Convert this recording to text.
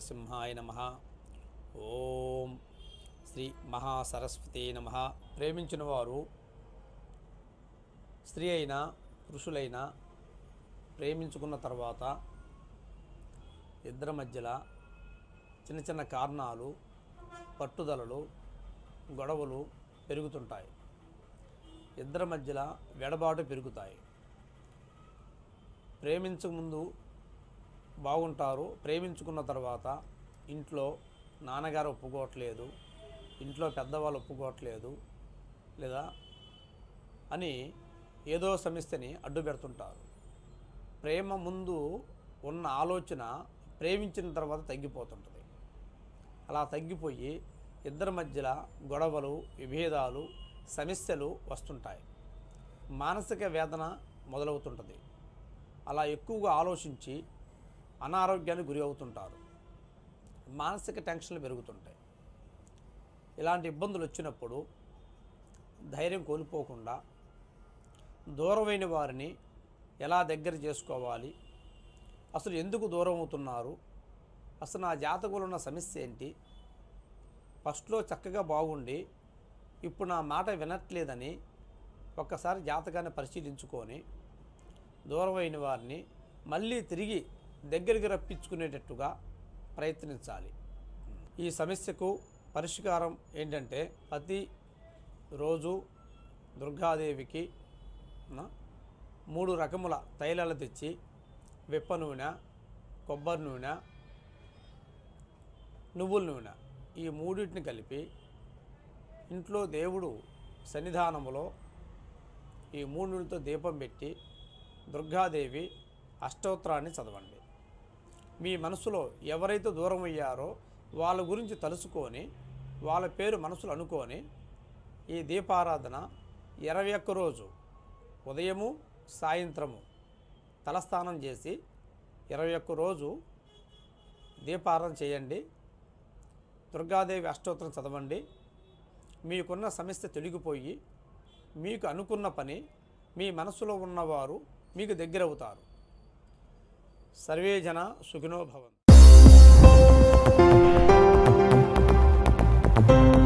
నరసింహాయ నమ ఓం శ్రీ మహాసరస్వతి నమ ప్రేమించిన వారు స్త్రీ అయినా పురుషులైనా ప్రేమించుకున్న తర్వాత ఇద్దరి మధ్యలో చిన్న చిన్న కారణాలు పట్టుదలలు గొడవలు పెరుగుతుంటాయి ఇద్దరి మధ్యలో వెడబాటు పెరుగుతాయి ప్రేమించక ముందు బాగుంటారు ప్రేమించుకున్న తర్వాత ఇంట్లో నాన్నగారు ఒప్పుకోవట్లేదు ఇంట్లో పెద్దవాళ్ళు ఒప్పుకోవట్లేదు లేదా అని ఏదో సమస్యని అడ్డు పెడుతుంటారు ప్రేమ ముందు ఉన్న ఆలోచన ప్రేమించిన తర్వాత తగ్గిపోతుంటుంది అలా తగ్గిపోయి ఇద్దరి మధ్యలో గొడవలు విభేదాలు సమస్యలు వస్తుంటాయి మానసిక వేదన మొదలవుతుంటుంది అలా ఎక్కువగా ఆలోచించి అనారోగ్యానికి గురి అవుతుంటారు మానసిక టెన్షన్లు పెరుగుతుంటాయి ఇలాంటి ఇబ్బందులు వచ్చినప్పుడు ధైర్యం కోల్పోకుండా దూరమైన వారిని ఎలా దగ్గర చేసుకోవాలి అసలు ఎందుకు దూరం అవుతున్నారు అసలు నా జాతకంలో ఉన్న సమస్య ఏంటి ఫస్ట్లో చక్కగా బాగుండి ఇప్పుడు నా మాట వినట్లేదని ఒక్కసారి జాతకాన్ని పరిశీలించుకొని దూరమైన వారిని మళ్ళీ తిరిగి దగ్గరికి రప్పించుకునేటట్టుగా ప్రయత్నించాలి ఈ సమస్యకు పరిష్కారం ఏంటంటే ప్రతి రోజు దుర్గాదేవికి నా, మూడు రకముల తైలాలు తెచ్చి విప్ప నూనె కొబ్బరి నూనె నువ్వుల నూనె ఈ మూడింటిని కలిపి ఇంట్లో దేవుడు సన్నిధానములో ఈ మూడు నూనెతో దీపం పెట్టి దుర్గాదేవి అష్టోత్తరాన్ని చదవండి మీ మనసులో ఎవరైతే దూరం అయ్యారో వాళ్ళ గురించి తలుసుకొని వాళ్ళ పేరు మనసులో అనుకొని ఈ దీపారాధన ఇరవై ఒక్క రోజు ఉదయము సాయంత్రము తలస్నానం చేసి ఇరవై ఒక్క రోజు దీపారాధన చేయండి దుర్గాదేవి అష్టోత్తరం చదవండి మీకున్న సమస్య తొలగిపోయి మీకు అనుకున్న పని మీ మనసులో ఉన్నవారు మీకు దగ్గరవుతారు సర్వే జన సుఖినో భవంతు